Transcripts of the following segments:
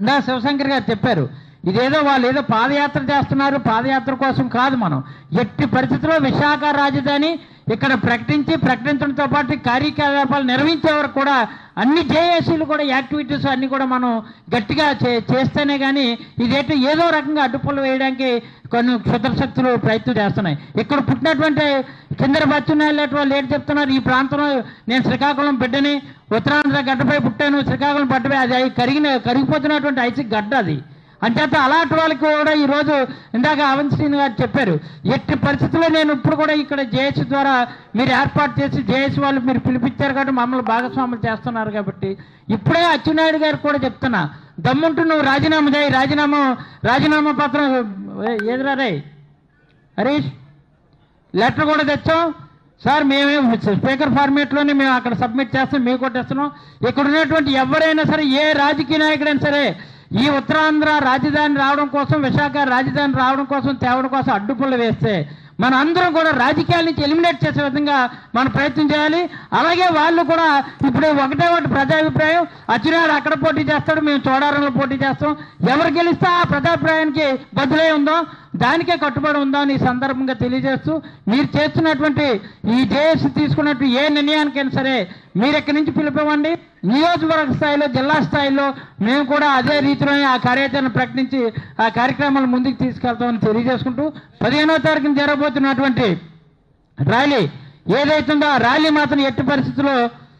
ఇందా శివశంకర్ గారు చెప్పారు ఇదేదో వాళ్ళు ఏదో పాదయాత్ర చేస్తున్నారు పాదయాత్ర కోసం కాదు మనం ఎట్టి పరిస్థితుల్లో విశాఖ రాజధాని ఇక్కడ ప్రకటించి ప్రకటించడంతో పాటు కార్యకలాపాలు నిర్వహించే వరకు కూడా అన్ని జేఏసీలు కూడా యాక్టివిటీస్ అన్ని కూడా మనం గట్టిగా చే చేస్తేనే కానీ ఇదేంటో ఏదో రకంగా అడ్డుపళ్ళు వేయడానికి కొన్ని క్షుద్ర శక్తులు ప్రయత్నం చేస్తున్నాయి ఇక్కడ పుట్టినటువంటి కిందర బచ్చున్నాయి వాళ్ళు ఏంటి చెప్తున్నారు ఈ ప్రాంతంలో నేను శ్రీకాకుళం బిడ్డని ఉత్తరాంధ్ర గడ్డపై పుట్టాను శ్రీకాకుళం పడ్డపై అది అయి కరిగిన కరిగిపోతున్నటువంటి ఐసి గడ్డ అది అంచేత అలాంటి వాళ్ళకి కూడా ఈరోజు ఇందాక అవంత్ శ్రీని గారు చెప్పారు ఎట్టి పరిస్థితుల్లో నేను ఇప్పుడు కూడా ఇక్కడ జేఏసీ ద్వారా మీరు ఏర్పాటు చేసి జేఏసీ వాళ్ళు మీరు పిలిపించారు కాబట్టి మమ్మల్ని భాగస్వాములు చేస్తున్నారు కాబట్టి ఇప్పుడే అచ్చెన్నాయుడు గారు కూడా చెప్తున్నా దమ్ముంటూ నువ్వు రాజీనామా చేయి రాజీనామా రాజీనామా పత్రం ఏ- ఏదిరా రే హరీష్ లెటర్ కూడా తెచ్చాం సార్ మేమే స్పీకర్ ఫార్మేట్లోనే మేము అక్కడ సబ్మిట్ చేస్తాం మేము కొట్టేస్తున్నాం ఇక్కడ ఉన్నటువంటి ఎవరైనా సరే ఏ రాజకీయ నాయకుడైనా సరే ఈ ఉత్తరాంధ్ర రాజధాని రావడం కోసం విశాఖ రాజధాని రావడం కోసం తేవడం కోసం అడ్డుపుల్ల వేస్తే మన అందరం కూడా రాజకీయాల నుంచి ఎలిమినేట్ చేసే విధంగా మనం ప్రయత్నం చేయాలి అలాగే వాళ్ళు కూడా ఇప్పుడు ఒకటే ఒకటి ప్రజాభిప్రాయం అచ్చునాడు అక్కడ పోటీ చేస్తాడు మేము చోడారంలో పోటీ చేస్తాం ఎవరు గెలిస్తే ఆ ప్రజాభిప్రాయానికి బదులై ఉందాం దానికే కట్టుబడి ఉందాం ఈ సందర్భంగా తెలియజేస్తూ మీరు చేస్తున్నటువంటి ఈ జేఎస్ తీసుకున్నట్టు ఏ నిర్ణయానికైనా సరే మీరు ఎక్కడి నుంచి పిలిపివ్వండి నియోజకవర్గ స్థాయిలో జిల్లా స్థాయిలో మేము కూడా అదే రీతిలోనే ఆ కార్యాచరణ ప్రకటించి ఆ కార్యక్రమాలు ముందుకు తీసుకెళ్తామని తెలియజేసుకుంటూ పదిహేనో తారీఖున జరగబోతున్నటువంటి ర్యాలీ ఏదైతుందో ఆ ర్యాలీ మాత్రం ఎట్టి పరిస్థితుల్లో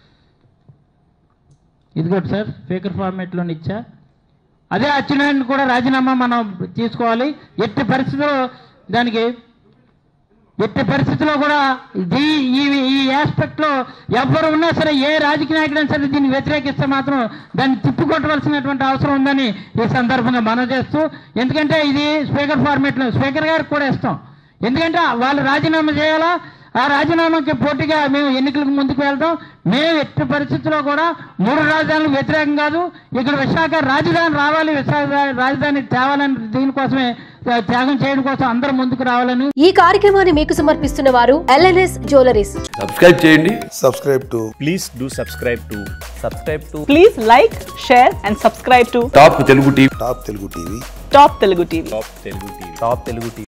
ఇదిగోటి సార్ స్పీకర్ ఫార్మేట్లో ఇచ్చా అదే అచ్చెన్నాయుడిని కూడా రాజీనామా మనం తీసుకోవాలి ఎట్టి పరిస్థితుల్లో దానికి ఎట్టి పరిస్థితుల్లో కూడా దీ ఈ ఈ ఆస్పెక్ట్లో ఎవరు ఉన్నా సరే ఏ రాజకీయ నాయకుడైనా సరే దీన్ని వ్యతిరేకిస్తే మాత్రం దాన్ని తిప్పికొట్టవలసినటువంటి అవసరం ఉందని ఈ సందర్భంగా మనం చేస్తూ ఎందుకంటే ఇది స్పీకర్ ఫార్మేట్లో స్పీకర్ గారికి కూడా ఇస్తాం ఎందుకంటే వాళ్ళు రాజీనామా చేయాలా ఆ రాజీనామాకి పోటీగా మేము ఎన్నికలకు ముందుకు వెళ్తాం మేము ఎట్టి పరిస్థితుల్లో కూడా మూడు రాజధానులు వ్యతిరేకం కాదు ఇక్కడ విశాఖ రాజధాని రావాలి విశాఖ రాజధాని తేవాలని దీనికోసమే త్యాగం చేయడం కోసం అందరూ ముందుకు రావాలని ఈ కార్యక్రమాన్ని మీకు సమర్పిస్తున్న వారు ఎల్ఎన్ఎస్ జ్యువెలరీస్ సబ్స్క్రైబ్ చేయండి subscribe to please do subscribe to subscribe to Please like, share, and subscribe to Top Telugu TV Top Telugu TV. Top Telugu TV. top telugu tv top telugu tv